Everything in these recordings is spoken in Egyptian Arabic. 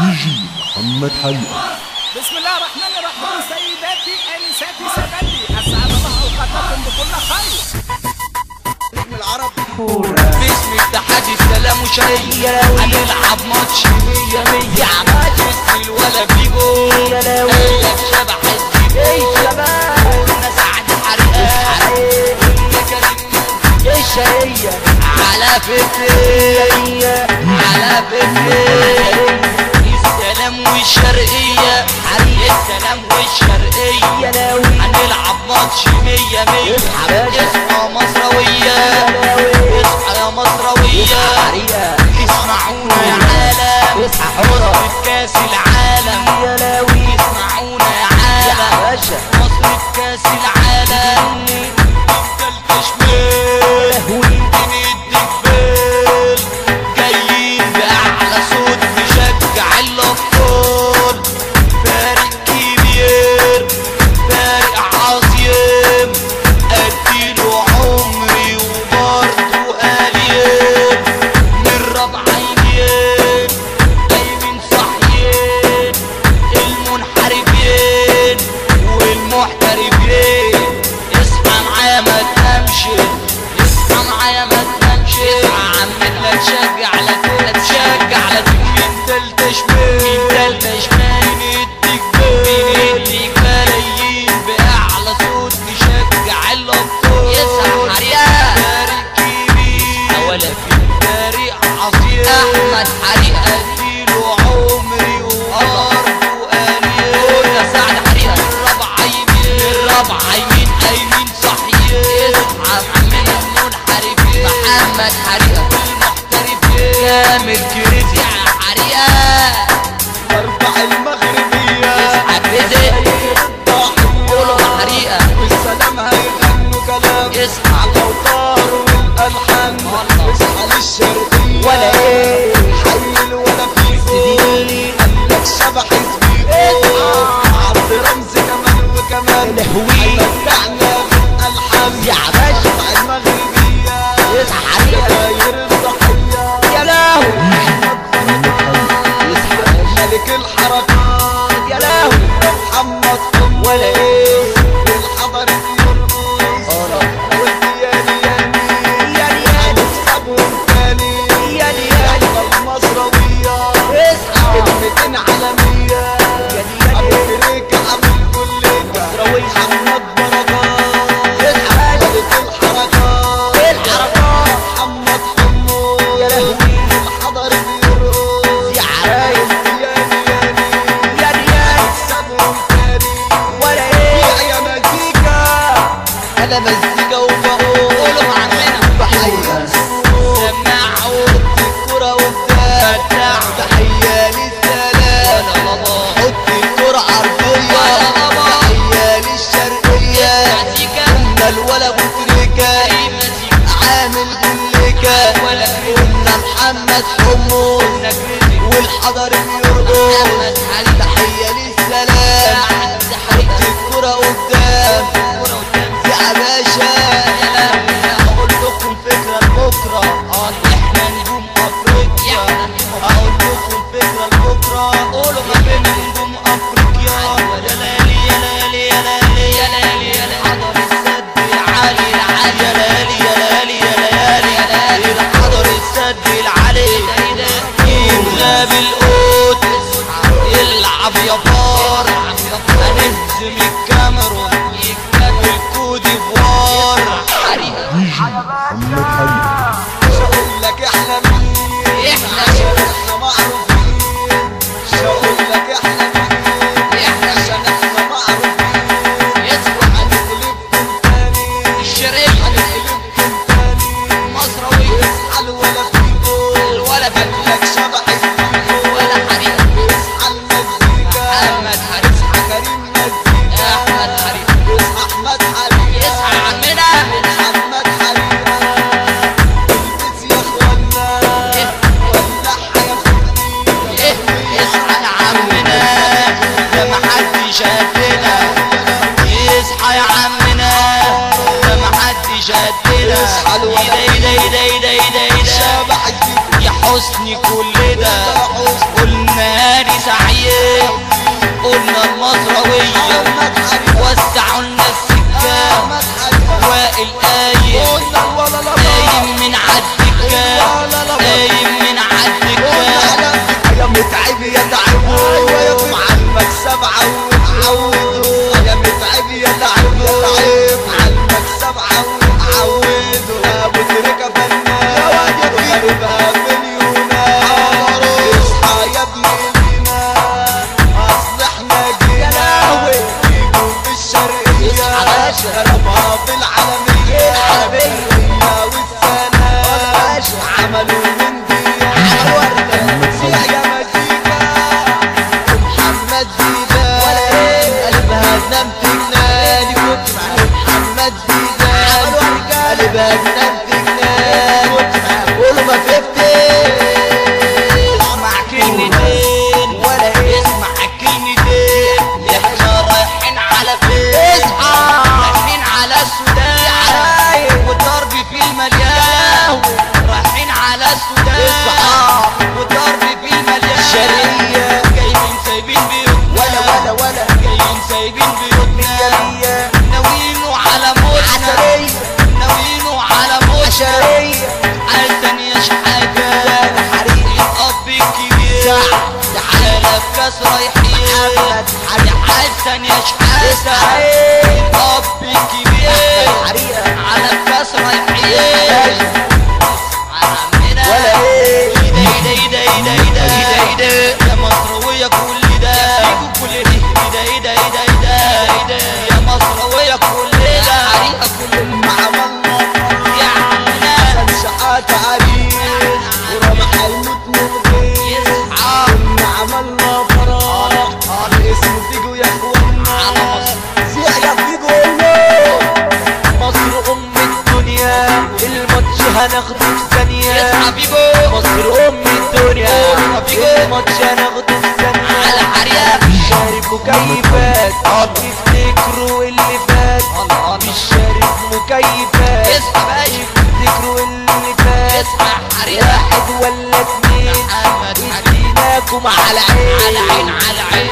جي محمد حقيقة بسم الله الرحمن الرحيم سيداتي انساتي سادتي اسعد الله اوقاتكم بكل خير باسم اتحاد السلام وشرية هنلعب ماتش مية مية عماد اسم الولا بيجو قالك شبح الزبيب ناس عاد حرقة يا كريم الشرية على فكرة على فكرة السلام والشرقية السلام والشرقية هنلعب ماتش مية مية اصحى مصروية اصحى يا مصروية اسمعونا يا عالم مصر في كاس العالم اسمعونا يا عالم مصر في كاس العالم نفضل تشمال بندي جبال جايين بأعلى صوت نشجع الأبطال فارق كبير فارق عظيم أديله عمري وبرضه قليل من ربع عينين قايمين صاحيين المنحرفين والمحترفين اصحى معايا ما تنامش اصحى معايا ما تنامش عمتنا تشجع لا لا تشجع لا مين تالتة شمال مين تالتة شمال بنديك بال بنديك ملايين بأعلى صوت نشجع الأبطال يسعى حريقة فارق كبير ولا في فارق عظيم أحمد حريقة اديله عمري وأرض وقليل يا سعد حريقة الرابعة يمين الرابعة يمين أيمين صحيح اصحى من المنحرفين محمد حريقة المحترفين كامل كريزي يا حريقة واربع المغربية اصحى كريزي قولوا حريقة والسلام هيغنوا كلام اصحى على الاوتار والالحان والله. اصحى للشرقية ولا ايه حي ولا فيكو قالك شبح زبيكو عبد رمزي كمان وكمان لهوي. هيمتعنا بالالحان يا باشا. واربع المغربية اصحى حريقة داير الضحية يا لهوي ملك الحركات يا لهوي محمد قم ولا ايه الحضر يرقص والدياني ياني هنكسبهم تاني ياني احنا المصروية اصحى كلمتين عالمية ابو فريك عامل كل مصروية. محمد بركات اصحى ملك الحركات الحركات محمد حمو يا لهوي. الحضر بيرقص يا عرايس والدياني ياني ياني ياني هنكسبهم تاني ولا ايه يا مزيكا انا مزيكا وبقول قولوا عننا بحية سمعوا الكرة قدام تحية للسلام حط الكرة عرضية تحية للشرقية قلنا الولا بوتريكا عامل جليكا قلنا محمد حمص والحضر بيرقص تحية للسلام حط الكرة قدام يا باشا اقول لكم فكرة لبكرة احنا نجوم افريقيا اقول لكم فكرة لبكرة قولوا غبنا نجوم افريقيا يا ليالي يا ليالي يا ليالي يا ليالي يا ليالي حضر السد العالي العالي يا ليالي يا ليالي يا ليالي يا ليالي حضر السد العالي غاب القوت يلعب يا فار هنهزم الكاميرون الكود فوار دي جي محمد حقيقة مش هقول لك احنا مين إحنا. عشان احنا معروفين مش هقول لك احنا مين إحنا. عشان احنا معروفين يصبح هنقلبكم تاني الشرقية هنقلبكم تاني مصروية اصحى ولا فيكو الولا لك شبح فيكو ولا حريق اصحى المزيكا محمد حريق اصحى كريم مزيكا أحمد حريق اصحى احمد حريق يصحى عمنا محمد حريق البس يا اخوانا ولعها يا اخواني إيه اصحى يا عمنا ده محدش قدنا اصحى يا عمنا ده محدش قدنا اصحى الولد. ايدا ايدا ايدا ايدا ايدا شبح الزيت يا حسني كل ده قلنا قلنا هاني سعيد قلنا المصروية محمد حريق وسعوا لنا السكة احمد حريق وائل قايم قلنا الولا لا قايم من عالدكة قايم من عالدكة يا متعب يا تعبوا مع المكسب عود عودوا يا متعب يا تعبوا مع المكسب عود عودوا يا ابو تركه فنان يا واد يا غريبها مليونات اصحى يا ابن الايمان اصل احنا جينا فيكم في الشرقيه اصحى باشا. ضربها في العالميه العالميه والسنه عملوا من دي على ورده يا مزيكا محمد زيدان قلبها تنام تجنان محمد زيدان قلبها تنام تجنان قولوا ما فهمتش اسمع كلمتين ولا ايه اسمع كلمتين احنا رايحين على فين اصحى رايحين على السودان والضرب في المليان رايحين على السودان اصحى. والضرب في المليان شرقية. جايين سايبين بيوتنا ولا ولا ولا جايين سايبين بيوتنا مية ناويينه على موتنا عشرية ناويينه على موتنا عشرية عايزة يا شحاتة حريق الأب الكبير سعد على كاس رايحين محمد يا حسن يا شحاتة اصحى الأب الكبير حريقة على كاس رايحين عمنا ولا ايه ايده ايده ايده ايده ايده ايده يا مصروية كل ده كل ده ايده ايده ايده ايده ايده يا مصروية كل ده حريقة كل مع الله يا عمنا حسن شحات عريس ورمح الموت من غير يصحى كنا عملنا فرح الاسم فيجو يا على اخوانا مصر. زيع يا فيجو قولوا مصر ام الدنيا الماتش هناخده في ثانية يصحى بيبو مصر ام الدنيا قولوا فيجو. الماتش هناخده في ثانية على حريقة شارب مكيفات تفتكروا اللي فات مش شارب مكيفات اصحى باشا تفتكروا اللي فات اصحى حريقة واحد ولا اتنين محمد حريقة اديناكم على على عين عين على عين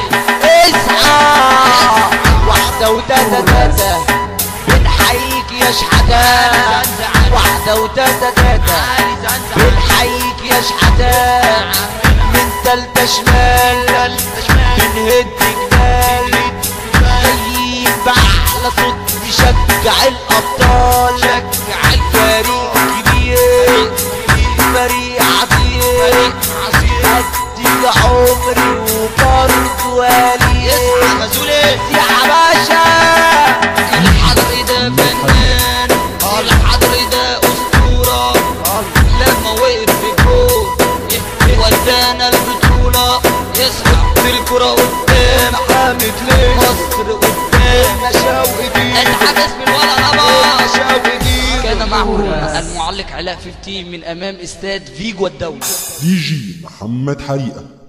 اصحى واحدة وتاتا تاتا بنحييك يا شحتان واحدة وتاتا تاتا بنحييك يا شحتان من تالتة شمال بنهد جبال جايين بأحلى صوت نشجع الأبطال شجع الفريق كبير فريق عظيم أدي عمري وبرضه ولي اصحى مسؤولين يا باشا الحضر ده فنان الحضر ده أسطورة لما وقف في الجول ودانا البطولة يسحب في الكرة قدام حامد ليه مصر قدام مشاوي دي الحدث بالولا نبا مشاوي دي كان معكم المعلق علاء 15 من أمام استاد فيجو الدولي دي جي محمد حريقة